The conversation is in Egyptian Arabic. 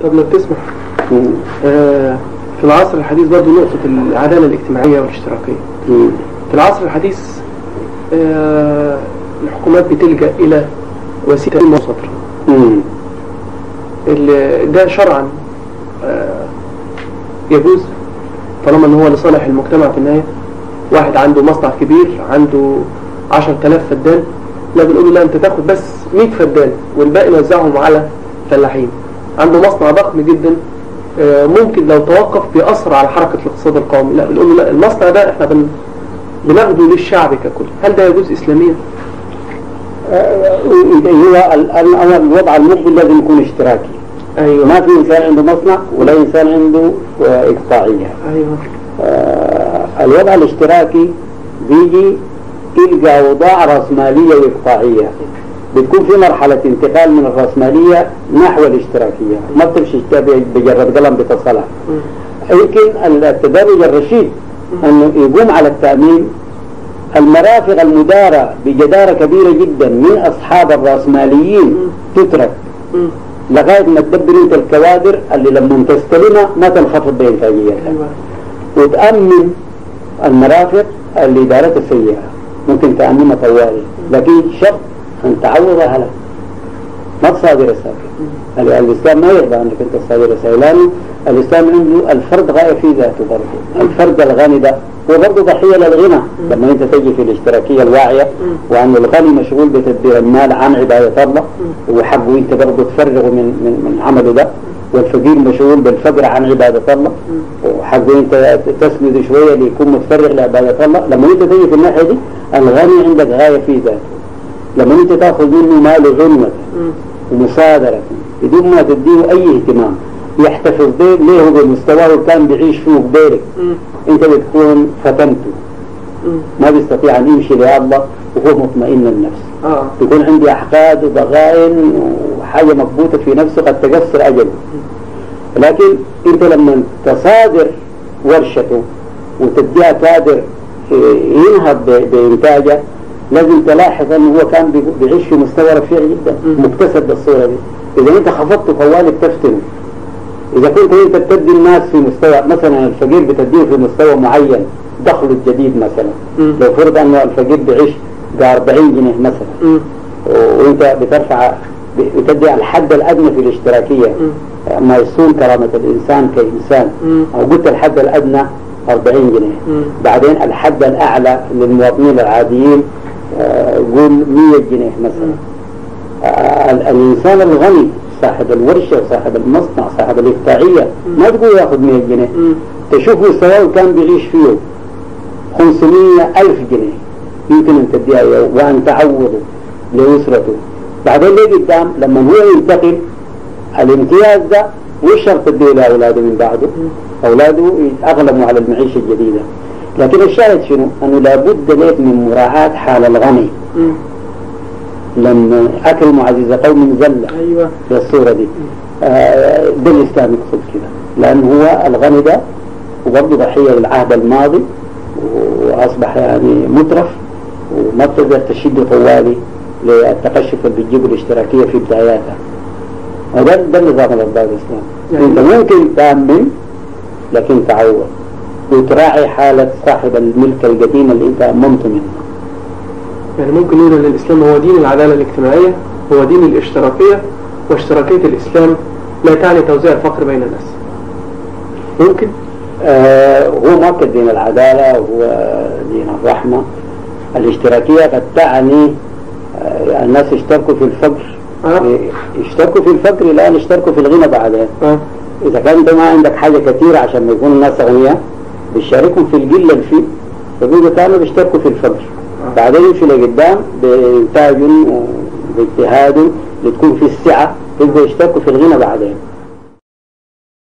طب لو تسمح مم. آه، في العصر الحديث برضه نقطة العدالة الاجتماعية والاشتراكية مم. في العصر الحديث آه، الحكومات بتلجأ إلى وسيلة مصدر مم. ده شرعا آه، يجوز طالما ان هو لصالح المجتمع في النهاية واحد عنده مصنع كبير عنده 10000 فدان لا بنقول له لا انت تاخد بس 100 فدان والباقي نوزعهم على فلاحين عنده مصنع ضخم جدا آه، ممكن لو توقف بيأثر على حركة الاقتصاد القومي لا بنقول له لا المصنع ده احنا بن بناخده للشعب ككل هل ده يجوز إسلاميا؟ آه، هو ال- ال- الوضع المقبل لازم يكون اشتراكي ايوه ما في انسان عنده مصنع ولا انسان عنده آه، اقطاعيه ايوه آه، الوضع الاشتراكي بيجي يلقى اوضاع راسماليه واقطاعيه بتكون في مرحله انتقال من الراسماليه نحو الاشتراكيه ما بتمشي بجرد قلم بتصلها مم. يمكن التدرج الرشيد انه يقوم على التامين المرافق المدارة بجدارة كبيرة جدا من أصحاب الرأسماليين تترك مم. لغاية ما تدبر أنت الكوادر اللي لما تستلمها ما تنخفض بإنتاجيتها ايوه وتأمن المرافق اللي دارتها سيئة ممكن تأمنها طوالي لكن شرط أن تعوضها لها ما تصادر الساكن ال- الإسلام ما يرضى أنك أنت تصادر الساكن لأنه الإسلام عنده الفرد غاية في ذاته برضه الفرد الغني ده هو برضه ضحية للغنى لما أنت تجي في الاشتراكية الواعية وأن الغني مشغول بتدبير المال عن عبادة الله وحقه أنت برضه تفرغه من من من عمله ده والفقير مشغول بالفقر عن عبادة الله وحقه أنت تسند شوية ليكون متفرغ لعبادة الله لما أنت تجي في الناحية دي الغني عندك غاية في ذاته لما أنت تأخذ منه ماله غنوة مم. ومصادرة بدون ما تديه أي اهتمام يحتفظ به ليه هو بمستواه اللي كان بيعيش فيه قبالك مم. أنت بتكون فتنته مم. ما بيستطيع أن يمشي لله وهو مطمئن النفس اه يكون عندي أحقاد وضغائن وحاجة مكبوتة في نفسه قد تقصر أجله لكن أنت لما تصادر ورشته وتديها كادر إيه، ينهض ب- بإنتاجه لازم تلاحظ أنه هو كان بي- بيعيش في مستوى رفيع جدا مم. مكتسب بالصورة دي إذا أنت خفضته طوالي بتفتنه إذا كنت أنت بتدي الناس في مستوى مثلا الفقير بتديه في مستوى معين دخله الجديد مثلا مم. لو فرض أنه الفقير بيعيش ب 40 جنيه مثلا مم. وانت بترفع بتدي الحد الادنى في الاشتراكيه ما يصون كرامه الانسان كانسان مم. او قلت الحد الادنى 40 جنيه مم. بعدين الحد الاعلى للمواطنين العاديين آه، قول 100 جنيه مثلا آه، ال- الانسان الغني صاحب الورشه صاحب المصنع صاحب الاقطاعيه ما تقول ياخذ 100 جنيه مم. تشوف مستواه كان بيعيش فيه 500 ألف جنيه يمكن أن تديها إياه وأن تعوضه لأسرته بعدين ليه قدام لما هو ينتقل الامتياز ده مش شرط تديه لأولاده من بعده أولاده يتأقلموا على المعيشة الجديدة لكن الشاهد شنو؟ أنه لابد لك من مراعاة حال الغني مم. لما أكرموا عزيز قوم زلة ايوه في الصورة دي آه، ده الإسلام يقصد كده لأن هو الغني ده وبرضه ضحية للعهد الماضي وأصبح يعني مترف وما بتقدر تشد طوالي للتقشف اللي بتجيبه الاشتراكية في بداياتها وده ده النظام الأرباب الإسلام يعني- أنت ممكن تأمن لكن تعوض وتراعي حالة صاحب الملك القديم اللي أنت أمنته منه يعني ممكن نقول ان الاسلام هو دين العداله الاجتماعيه هو دين الاشتراكيه واشتراكيه الاسلام لا تعني توزيع الفقر بين الناس ممكن آه، هو مؤكد دين العدالة وهو دين الرحمة الاشتراكية قد تعني آه، الناس يشتركوا في الفقر آه. يشتركوا في الفقر الآن يشتركوا في الغنى بعدين اه إذا كان أنت ما عندك حاجة كثيرة عشان ما يكون الناس أغنياء بيشاركهم في القلة اللي فيه فبيقولوا كانوا بيشتركوا في الفقر بعدين يمشي لقدام بإنتاج واجتهاد لتكون في السعة يبقوا يشتركوا في الغنى بعدين